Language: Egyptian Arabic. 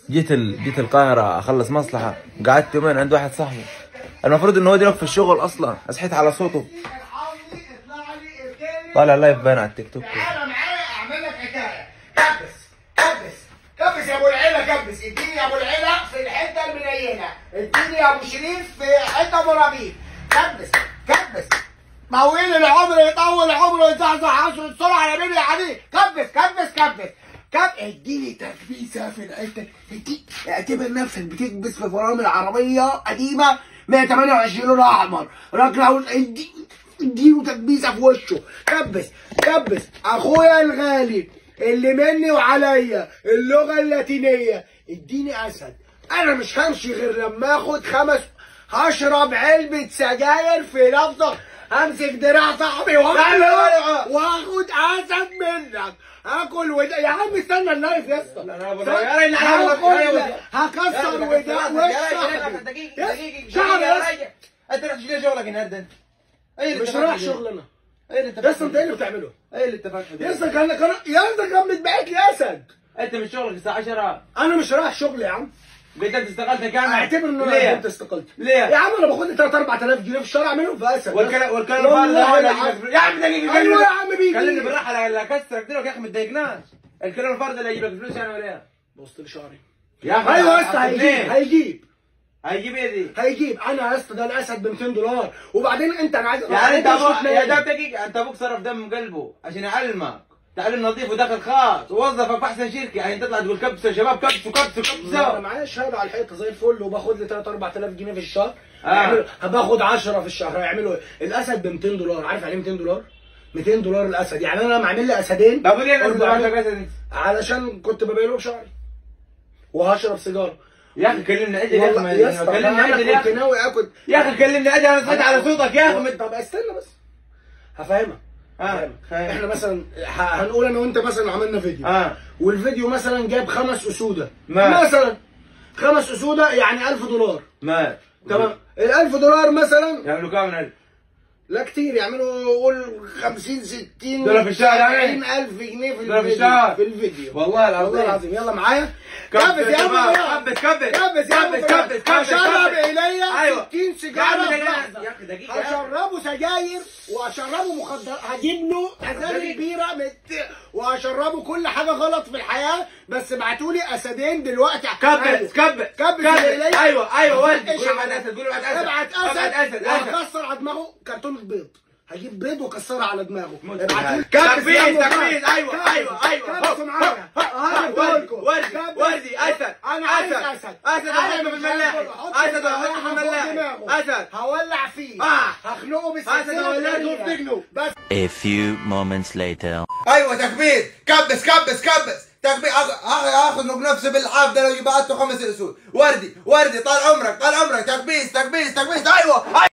جيت ال... جيت القاهره اخلص مصلحه قعدت يومين عند واحد صاحبي المفروض انه هو دلوقتي في الشغل اصلا اصحيت على صوته طالع لايف باين على التيك توك تعالى معايا اعمل لك حكايه كبس كبس كبس يا ابو العيله كبس اديني يا ابو العيله في الحته المنينه اديني يا ابو شريف في حته ابو ربيع كبس كبس طويل العمر يطول العمر ويزعزع عشر بسرعه يا بيبي يا حبيبي كبس كبس كبس كب اديني تكبيسه في الحته ادي اعتبر نفسك بتكبس في فرامل عربيه قديمه 128 لون احمر راجل ادي اديله تكبيسه في وشه كبس كبس اخويا الغالي اللي مني وعليا اللغه اللاتينيه اديني اسد انا مش همشي غير لما اخد خمس هشرب علبه سجاير في لفظه همسك دراع صاحبي واخد واخد اسد منك هاكل ودا يا عم استنى اللايف يا اسطى هاكل هكسر ودا وش دقيقة دقيقة شعر يا اسطى دقيقة انت رحت شو شغلك النهارده انت؟ ايه اللي مش اتفقت رايح عليه؟ شغلنا ايه اللي يا اسطى اتفقت انت ايه عليه؟ اللي بتعمله؟ ايه اللي اتفقت عليه؟ يا اسطى كان كان يا اسطى كان متبعت لي اسد انت من شغلك الساعة 10 انا مش رايح شغل يا عم قلت انت استقلت كام؟ اعتبر ان انا ليه؟ قدمت استقالتي ليه؟ يا عم انا باخد لي 3 4000 جنيه في الشارع منهم في اسد والكلام والكلام والله الفارغ ده يا ولا عم. يجيب لك- يا عم دقيقة ايوه يا كلمني عم بيجي كلمني بالراحة لا لا اكسرك دلوقتي يا اخي ما تضايقناش الكلام الفارغ ده يجيب لك فلوس يعني ولا ايه؟ بص لي شعري يا اخي ايوه يا اسطى أصل هيجيب ليه؟ هيجيب هيجيب ايه دي؟ هيجيب انا يا اسطى ده الاسد ب 200 دولار وبعدين انت انا عايز يعني انت مش ابوك متنازل. يا ده دقيقة انت ابوك صرف دم من قلبه عشان يعلمك تعليم نظيف ودخل خاص ووظفك في احسن شركة يعني تطلع تقول كبسوا يا شباب كبسوا كبسوا انا كبسوا معايا شهاده على الحيطه زي الفل وباخد لي 3 4000 جنيه في الشهر آه. يعملوا- باخد 10 في الشهر هيعملوا ايه؟ الاسد ب 200 دولار عارف يعني إيه 200 دولار؟ 200 دولار الاسد يعني انا لما اعمل لي اسدين طب وليه الناس أربعة- اللي عندك اسد علشان كنت ببين لهم شعري وهشرب سيجاره يا اخي كلمني اجل يا والله اخي يا اسطى كلمني انا اجل يا كنت اخي ناوي اكل يا اخي كلمني اجل انا صحيت على صوتك يا اخي طب استنى بس هفهمك آه، هفهمك. فاهم. احنا مثلا ه- هنقول انا وانت مثلا عملنا فيديو اه والفيديو مثلا جاب خمس اسوده ما. مثلا خمس اسوده يعني 1000 دولار ما تمام ال 1000 دولار مثلا يعملوا كام من الف لا كتير يعملوا قول 50 60 دولار في الشهر يعني؟ 70000 جنيه في دولار في الفيديو الشهر؟ في الفيديو والله العظيم. والله العظيم يلا معايا كبس كبس يا شباب، عم كبس كبس كبس يا عم كبس كبس كبس هشرب كبس. الي ايوه 60 يا عم سيجاره في دقيقة. لحظة. يا اخي دقيقة يا أخي. هشربه سجاير وهشربه مخدرات هجيب له ازازه دقيقة. بيره مت... وهشربه كل حاجه غلط في الحياه بس ابعتوا لي اسدين دلوقتي كبس كبس كبس الي ايوه ايوه ولد إيش قول بعد عمل؟ اسد قول بعد اسد ابعت اسد ابعت اسد اسد وهكسر على دماغه كرتون بيض هجيب بيض واكسرها على دماغه موت ابعتوا لي بالله. كبس يا عم تكبيس، وخلاص. تكبيس. أيوة، كبس. أيوة، أيوة. كبسوا معايا ها، هجيب وردي، لكم. وردي، كبس. وردي، أسد، انا عايز أسد. اسد أسد أنا وحطه في مش الملاحي. عايز أحط أسد الملاحي وحطه في فوق الملاحي. دماغه. أسد. هولع فيه آه. هخنقه أسد بالسلسله وولعته الدائرية. في دقنه. بس A few moments later. ايوه تكبيس كبس كبس كبس تكبيس اخذ نفسي بالحاف ده لو بعته خمس اسود وردي وردي طال عمرك طال عمرك تكبيس تكبيس تكبيس ايوه